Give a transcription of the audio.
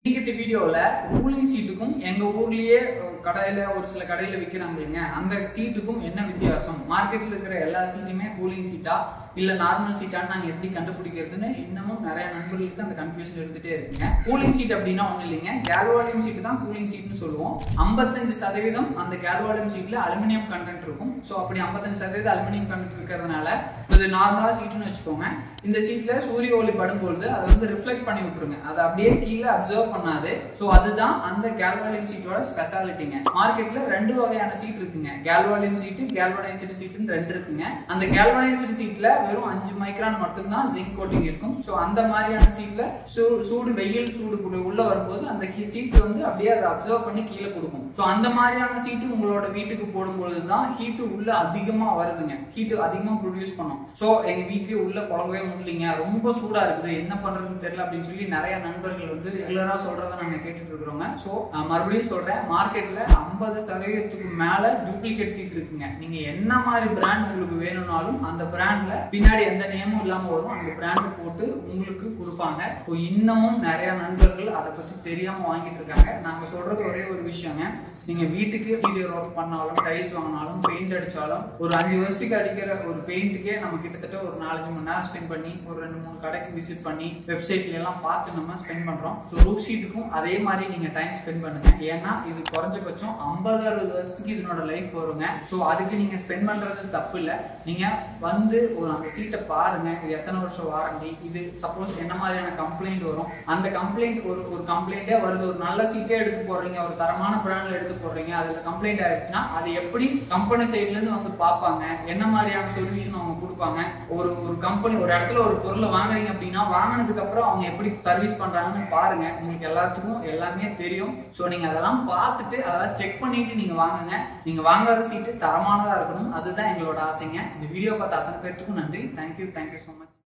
இன்னைக்கு வீடியோவில் கூலிங் சீட்டுக்கும் எங்கள் ஊர்லேயே கடையில் ஒரு சில கடையில் விற்கிறாங்க இல்லைங்க அந்த சீட்டுக்கும் என்ன வித்தியாசம் மார்க்கெட்டில் இருக்கிற எல்லா சீட்டுமே கூலிங் சீட்டா இல்லை நார்மல் சீட்டான்னு நாங்கள் எப்படி கண்டுபிடிக்கிறதுன்னு இன்னமும் நிறைய நண்பர்களுக்கு அந்த கன்ஃபியூஷன் இருந்துகிட்டே இருக்குங்க கூலிங் சீட் அப்படின்னா ஒன்றும் இல்லைங்க கேல்வாலியம் சீட்டு தான் கூலிங் சீட்னு சொல்லுவோம் ஐம்பத்தஞ்சு சதவீதம் அந்த கேல்வாலியம் சீட்டில் அலுமினியம் கண்டென்ட் இருக்கும் ஸோ அப்படி ஐம்பத்தஞ்சு சதவீதம் அலுமினியம் கண்டென்ட் இருக்கிறதுனால இது நார்மலாக சீட்டுன்னு வச்சுக்கோங்க இந்த சீட்ல சூரிய ஒளி படும்பொழுது அதை வந்து ரிஃப்ளெக்ட் பண்ணி விட்டுருங்க அதை அப்படியே கீழே அப்சர்வ் பண்ணாது ஸோ அதுதான் அந்த கேல்வாலியம் சீட்டோட ஸ்பெஷாலிட்டிங்க மார்க்கெட்ல ரெண்டு வகையான சீட் இருக்குங்க கேல்வாலியம் சீட்டு கேல்வனைஸ்டு சீட்டுன்னு ரெண்டு இருக்குங்க அந்த கேல்வனைஸ்டு சீட்ல வெறும் அஞ்சு மைக்ரான் மட்டும்தான் ஜிங்க் கோட்டிங் இருக்கும் ஸோ அந்த மாதிரியான சீட்ல சூடு வெயில் சூடு குளு- உள்ள வரும்போது அந்த சீட் வந்து அப்படியே அதை அப்சர்வ் பண்ணி கீழே கொடுக்கும் ஸோ அந்த மாதிரியான சீட்டு உங்களோட வீட்டுக்கு போடும்பொழுது தான் ஹீட்டு உள்ள அதிகமா வருதுங்க ஹீட்டு அதிகமா ப்ரொடியூஸ் பண்ணும் ஸோ எங்க வீட்லயே உள்ள புழங்கவே முடியலைங்க ரொம்ப சூடா இருக்குது என்ன பண்றதுன்னு தெரியல அப்படின்னு சொல்லி நிறைய நண்பர்கள் வந்து ரெகுலரா சொல்றத நாங்க கேட்டுட்டு இருக்கிறோங்க ஸோ மறுபடியும் சொல்றேன் மார்க்கெட்ல ஐம்பது சதவீதத்துக்கு மேல டூப்ளிகேட் சீட் இருக்குங்க நீங்க என்ன மாதிரி பிராண்ட் உங்களுக்கு வேணும்னாலும் அந்த பிராண்ட்ல பின்னாடி எந்த நேமும் இல்லாம வரும் அந்த பிராண்ட் போட்டு உங்களுக்கு கொடுப்பாங்க ஸோ இன்னமும் நிறைய நண்பர்கள் அதை பத்தி தெரியாம வாங்கிட்டு இருக்காங்க நாங்க சொல்றது ஒரே ஒரு விஷயங்க நீங்க வீட்டுக்கு வீடியோ ஒர்க் பண்ணாலும் டைல்ஸ் வாங்கினாலும் பெயிண்ட் அடிச்சாலும் ஒரு அஞ்சு வருஷத்துக்கு அடிக்கிற ஒரு பெயிண்ட்டுக்கே நம்ம கிட்டத்தட்ட ஒரு நாலஞ்சு மணி நேரம் ஸ்பெண்ட் பண்ணி ஒரு ரெண்டு மூணு கடைக்கு விசிட் பண்ணி வெப்சைட்ல எல்லாம் பார்த்து நம்ம ஸ்பெண்ட் பண்றோம் ஸோ ரூப் ஷீட்டுக்கும் அதே மாதிரி நீங்க டைம் ஸ்பெண்ட் பண்ணுங்க ஏன்னா இது குறைஞ்சபட்சம் ஐம்பது அறுபது வருஷத்துக்கு இதனோட லைஃப் வருங்க ஸோ அதுக்கு நீங்க ஸ்பெண்ட் பண்றது தப்பு இல்லை நீங்க வந்து ஒரு அந்த சீட்டை பாருங்க இது எத்தனை வருஷம் வாரண்டி இது சப்போஸ் என்ன மாதிரியான கம்ப்ளைண்ட் வரும் அந்த கம்ப்ளைண்ட் ஒரு ஒரு கம்ப்ளைண்டே வருது ஒரு நல்ல சீட்டே எடுத்து போடுறீங்க ஒரு தரமான பிராண்ட்ல எடுத்து போடுறீங்க அதுல கம்ப்ளைண்ட் ஆயிடுச்சுன்னா அது எப்படி கம்பெனி சைட்ல இருந்து வந்து பார்ப்பாங்க என்ன மாதிரியான சொல்யூஷன் அவங்க கொடுப்பாங்க ஒரு ஒரு கம்பெனி ஒரு இடத்துல ஒரு பொருளை வாங்குறீங்க அப்படின்னா வாங்கினதுக்கு அப்புறம் அவங்க எப்படி சர்வீஸ் பண்றாங்கன்னு பாருங்க உங்களுக்கு எல்லாத்துக்கும் எல்லாமே தெரியும் ஸோ நீங்க அதெல்லாம் பார்த்துட்டு அதெல்லாம் செக் பண்ணிட்டு நீங்க வாங்குங்க நீங்க வாங்குற சீட்டு தரமானதா இருக்கணும் அதுதான் எங்களோட ஆசைங்க இந்த வீடியோ பார்த்த அத்தனை பேர்த்துக்கும் நன்றி தேங்க்யூ தேங்க்யூ ஸோ மச்